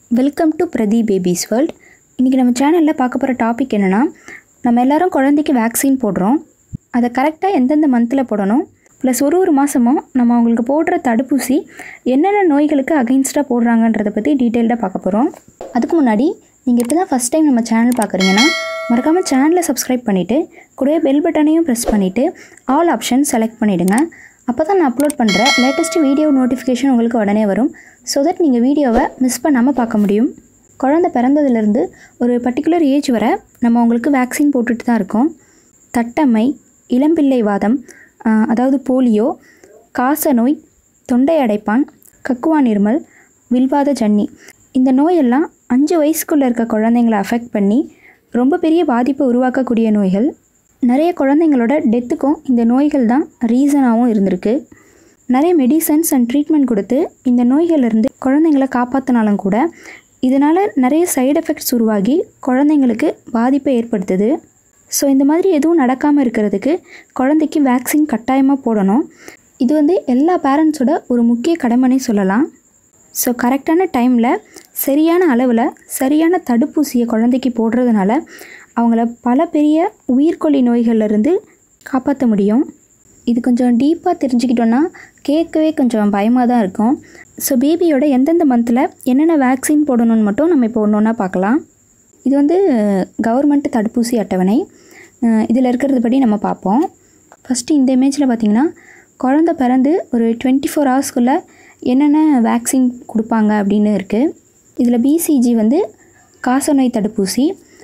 welcome to Prathi baby's world இன்றைக்கி நம்ம சேனலில் பார்க்க போகிற டாபிக் என்னென்னா நம்ம எல்லாரும் குழந்தைக்கு வேக்சின் போடுறோம் அதை கரெக்டாக எந்தெந்த மந்தில் போடணும் ப்ளஸ் ஒரு ஒரு மாதமும் நம்ம அவங்களுக்கு போடுற தடுப்பூசி என்னென்ன நோய்களுக்கு அகைன்ஸ்டாக போடுறாங்கன்றதை பற்றி டீட்டெயில்டாக பார்க்க போகிறோம் அதுக்கு முன்னாடி நீங்கள் இப்போ தான் ஃபஸ்ட் டைம் நம்ம சேனல் பார்க்குறீங்கன்னா மறக்காமல் சேனலை சப்ஸ்கிரைப் பண்ணிவிட்டு கூடவே பெல் பட்டனையும் ப்ரெஸ் பண்ணிவிட்டு ஆல் ஆப்ஷன் செலக்ட் பண்ணிவிடுங்க அப்போ தான் நான் அப்லோட் பண்ணுற லேட்டஸ்ட் வீடியோ நோட்டிஃபிகேஷன் உங்களுக்கு உடனே வரும் ஸோ தட் நீங்கள் வீடியோவை மிஸ் பண்ணாமல் பார்க்க முடியும் குழந்தை பிறந்ததுலேருந்து ஒரு பர்டிகுலர் ஏஜ் வரை நம்ம அவங்களுக்கு வேக்சின் போட்டுட்டு தான் இருக்கோம் தட்டம்மை இளம்பிள்ளை வாதம் ஆஹ், அதாவது போலியோ காசநோய் தொண்டை அடைப்பான் கக்குவான் இருமல் வில்வாத ஜன்னி இந்த நோயெல்லாம் அஞ்சு வயசுக்குள்ளே இருக்க குழந்தைங்களை அஃபெக்ட் பண்ணி ரொம்ப பெரிய பாதிப்பை உருவாக்கக்கூடிய நோய்கள் நிறைய குழந்தைங்களோட டெத்துக்கும் இந்த நோய்கள் தான் ரீசனாகவும் இருந்திருக்கு நிறைய மெடிசன்ஸ் அண்ட் ட்ரீட்மெண்ட் கொடுத்து இந்த நோய்களிலிருந்து குழந்தைங்களை காப்பாற்றினாலும் கூட இதனால் நிறைய சைடு எஃபெக்ட்ஸ் உருவாகி குழந்தைங்களுக்கு பாதிப்பை ஏற்படுத்துது ஸோ இந்த மாதிரி எதுவும் நடக்காமல் இருக்கிறதுக்கு குழந்தைக்கு வேக்சின் கட்டாயமாக போடணும் இது வந்து எல்லா பேரண்ட்ஸோட ஒரு முக்கிய கடமைனே சொல்லலாம் ஸோ கரெக்டான டைமில் சரியான அளவில் சரியான தடுப்பூசியை குழந்தைக்கு போடுறதுனால அவங்கள பல பெரிய உயிர்கொல்லி நோய்கள்லேருந்து காப்பாற்ற முடியும் இது கொஞ்சம் டீப்பாக தெரிஞ்சுக்கிட்டோன்னா கேட்கவே கொஞ்சம் பயமாக தான் இருக்கும் ஸோ பேபியோட எந்தெந்த மந்தில் என்னென்ன வேக்சின் போடணும்னு மட்டும் நம்ம இப்போ ஒன்று ஒன்றா பார்க்கலாம் இது வந்து கவர்மெண்ட் தடுப்பூசி அட்டவணை இதில் இருக்கிறது படி நம்ம பார்ப்போம் ஃபஸ்ட்டு இந்த இமேஜில் பார்த்தீங்கன்னா குழந்த பிறந்து ஒரு டுவெண்ட்டி ஃபோர் ஹவர்ஸ்க்குள்ளே என்னென்ன வேக்சின் கொடுப்பாங்க அப்படின்னு இருக்குது இதில் பிசிஜி வந்து காசநோய் தடுப்பூசி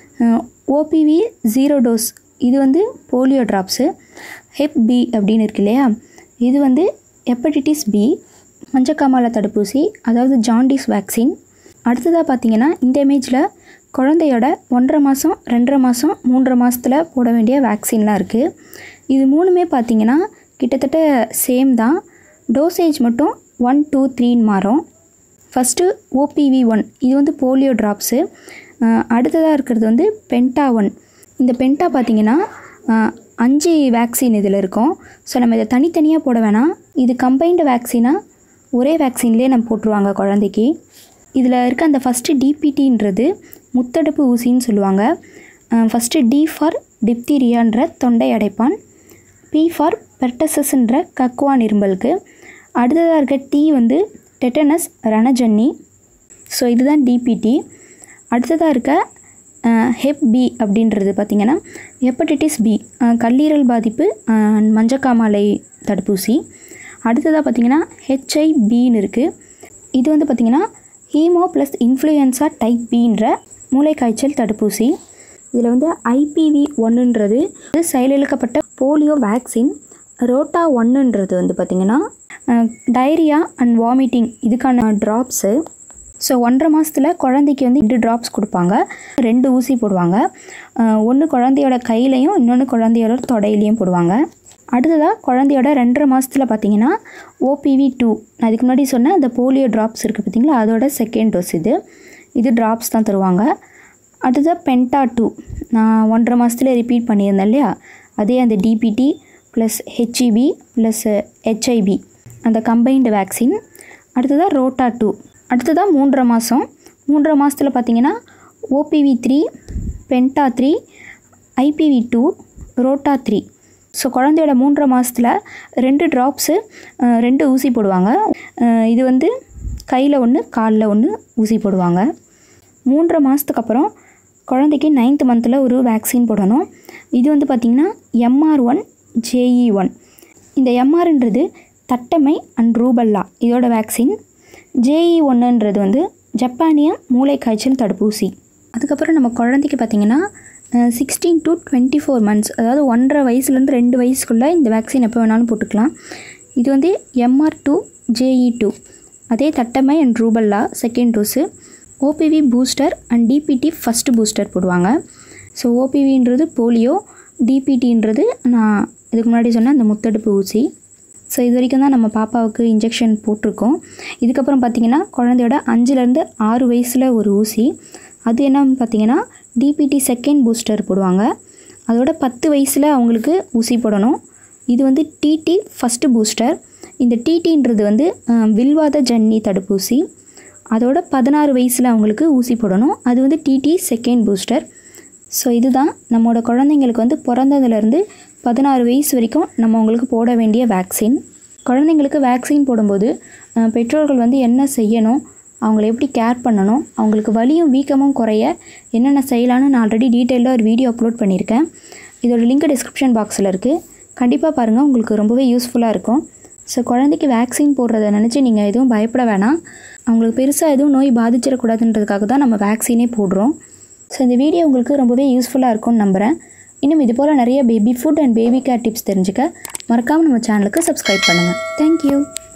ஓபிவி ஜீரோ டோஸ் இது வந்து போலியோ ட்ராப்ஸு ஹெப் பி அப்படின்னு இருக்கு இல்லையா இது வந்து ஹெப்படைட்டிஸ் பி மஞ்சக்காமால தடுப்பூசி அதாவது ஜாண்டிஸ் வேக்சின் அடுத்ததாக பார்த்தீங்கன்னா இந்த இமேஜில் குழந்தையோட ஒன்றரை மாதம் ரெண்டரை மாதம் மூன்றரை மாதத்தில் போட வேண்டிய வேக்சின்லாம் இருக்குது இது மூணுமே பார்த்தீங்கன்னா கிட்டத்தட்ட சேம் தான் டோசேஜ் மட்டும் ஒன் டூ த்ரீன்னு மாறும் ஃபஸ்ட்டு ஓபிவி ஒன் இது வந்து போலியோ ட்ராப்ஸு அடுத்ததாக இருக்கிறது வந்து பென்டா ஒன் இந்த பென்டா பார்த்தீங்கன்னா அஹ், அஞ்சு வேக்சின் இதில் இருக்கும் ஸோ நம்ம இதை தனித்தனியாக போட வேணாம் இது கம்பைன்டு வேக்சினாக ஒரே வேக்சின்லேயே நம்ம போட்டுருவாங்க குழந்தைக்கு இதில் இருக்க அந்த ஃபஸ்ட்டு டிபிடின்றது முத்தடுப்பு ஊசின்னு சொல்லுவாங்க ஃபஸ்ட்டு டி ஃபார் டிப்தீரியான்ற தொண்டை அடைப்பான் பி ஃபார் பெர்டசஸ்ன்ற கக்குவான் இரும்பலுக்கு அடுத்ததாக இருக்க டி வந்து டெட்டனஸ் ரணஜன்னி ஸோ இதுதான் டிபிடி அடுத்ததாக இருக்க ஹெப் பி அப்படின்றது பார்த்திங்கன்னா ஹெப்படைட்டிஸ் பி கல்லீரல் பாதிப்பு அஹ், மஞ்சக்காமாலை தடுப்பூசி அடுத்ததாக பார்த்திங்கன்னா ஹெச்ஐபின்னு இருக்குது இது வந்து பார்த்திங்கன்னா ஹீமோ ப்ளஸ் இன்ஃப்ளூயன்ஸா டைப் பின்ற மூளைக்காய்ச்சல் தடுப்பூசி இதில் வந்து ஐபிவி ஒன்றுன்றது இது செயலிழக்கப்பட்ட போலியோ வேக்சின் ரோட்டா ஒன்றுன்றது வந்து பார்த்திங்கன்னா டைரியா அண்ட் வாமிட்டிங் இதுக்கான ட்ராப்ஸு ஸோ ஒன்றரை மாதத்தில் குழந்தைக்கு வந்து ரெண்டு ட்ராப்ஸ் கொடுப்பாங்க ரெண்டு ஊசி போடுவாங்க ஒன்று குழந்தையோட கையிலையும் இன்னொன்று குழந்தையோட தொடையிலையும் போடுவாங்க அடுத்ததாக குழந்தையோட ரெண்டரை மாதத்தில் பார்த்தீங்கன்னா ஓபிவி டூ நான் இதுக்கு முன்னாடி சொன்ன அந்த போலியோ ட்ராப்ஸ் இருக்குது பார்த்தீங்களா அதோட செகண்ட் டோஸ் இது இது ட்ராப்ஸ் தான் தருவாங்க அடுத்ததாக பென்டா டூ நான் ஒன்றரை மாதத்துல ரிப்பீட் பண்ணியிருந்தேன் இல்லையா அதே அந்த DPT plus HEP plus HIB அந்த கம்பைன்டு வேக்சின் அடுத்ததாக ரோட்டா டூ அடுத்ததாக மூன்றரை மாதம் மூன்றரை மாதத்தில் பார்த்தீங்கன்னா OPV three penta three IPV two rota three so குழந்தையோட மூன்றரை மாதத்தில் ரெண்டு ட்ராப்ஸு ரெண்டு ஊசி போடுவாங்க அஹ் இது வந்து கையில் ஒன்று காலில் ஒன்று ஊசி போடுவாங்க மூன்றரை மாதத்துக்கு அப்புறம் குழந்தைக்கு நைன்த் மந்தில் ஒரு வேக்சின் போடணும் இது வந்து பார்த்திங்கன்னா எம்ஆர் ஒன் ஜேஇ ஒன் இந்த எம்ஆர்ன்றது தட்டமை அண்ட் ரூபல்லா இதோட வேக்சின் ஜேஇ ஒன்றுன்றது வந்து ஜப்பானிய மூளைக்காய்ச்சல் தடுப்பூசி அதுக்கப்புறம் நம்ம குழந்தைக்கு பார்த்திங்கன்னா sixteen to twenty four months அதாவது ஒன்றரை வயசுலேருந்து ரெண்டு வயசுக்குள்ளே இந்த வேக்சின் எப்போ வேணாலும் போட்டுக்கலாம் இது வந்து எம்ஆர் டூ ஜேஇ டூ அதே தட்டமை and rubella second dose OPV booster and DPT first booster போடுவாங்க ஸோ ஓபிவின்றது போலியோ டிபிடின்றது நான் இதுக்கு முன்னாடி சொன்ன அந்த முத்தடுப்பு ஊசி ஸோ இது வரைக்கும் தான் நம்ம பாப்பாவுக்கு இன்ஜெக்ஷன் போட்டிருக்கோம் இதுக்கப்புறம் பார்த்திங்கன்னா குழந்தையோட அஞ்சுலேருந்து ஆறு வயசில் ஒரு ஊசி அது என்னன்னு பார்த்தீங்கன்னா டிபிடி செகண்ட் பூஸ்டர் போடுவாங்க அதோட பத்து வயசில் அவங்களுக்கு ஊசி போடணும் இது வந்து டிடி ஃபஸ்ட்டு பூஸ்டர் இந்த டிடின்றது வந்து அஹ், வில்வாத ஜன்னி தடுப்பூசி அதோட பதினாறு வயசில் அவங்களுக்கு ஊசி போடணும் அது வந்து டிடி செகண்ட் பூஸ்டர் ஸோ இதுதான் நம்மளோட குழந்தைங்களுக்கு வந்து பிறந்ததுலேருந்து பதினாறு வயசு வரைக்கும் நம்ம அவங்களுக்கு போட வேண்டிய வேக்சின் குழந்தைங்களுக்கு வேக்சின் போடும்போது அஹ், பெற்றோர்கள் வந்து என்ன செய்யணும் அவங்கள எப்படி கேர் பண்ணணும் அவங்களுக்கு வலியும் வீக்கமும் குறைய என்னென்ன செய்யலான்னு நான் ஆல்ரெடி டீட்டெயிலாக ஒரு வீடியோ அப்லோட் பண்ணியிருக்கேன் இதோட லிங்க் டிஸ்கிரிப்ஷன் பாக்ஸில் இருக்குது கண்டிப்பாக பாருங்கள் உங்களுக்கு ரொம்பவே யூஸ்ஃபுல்லாக இருக்கும் ஸோ குழந்தைக்கு வேக்சின் போடுறத நினச்சி நீங்கள் எதுவும் பயப்பட வேணாம் அவங்களுக்கு பெருசாக எதுவும் நோய் பாதிச்சிடக்கூடாதுன்றதுக்காக தான் நம்ம வேக்சினே போடுறோம் ஸோ இந்த வீடியோ உங்களுக்கு ரொம்பவே யூஸ்ஃபுல்லாக இருக்கும்னு நம்புகிறேன் இன்னும் இது போல் நிறைய baby food and baby care tips தெரிஞ்சுக்க மறக்காமல் நம்ம சேனலுக்கு சப்ஸ்கிரைப் பண்ணுங்கள் தேங்க்யூ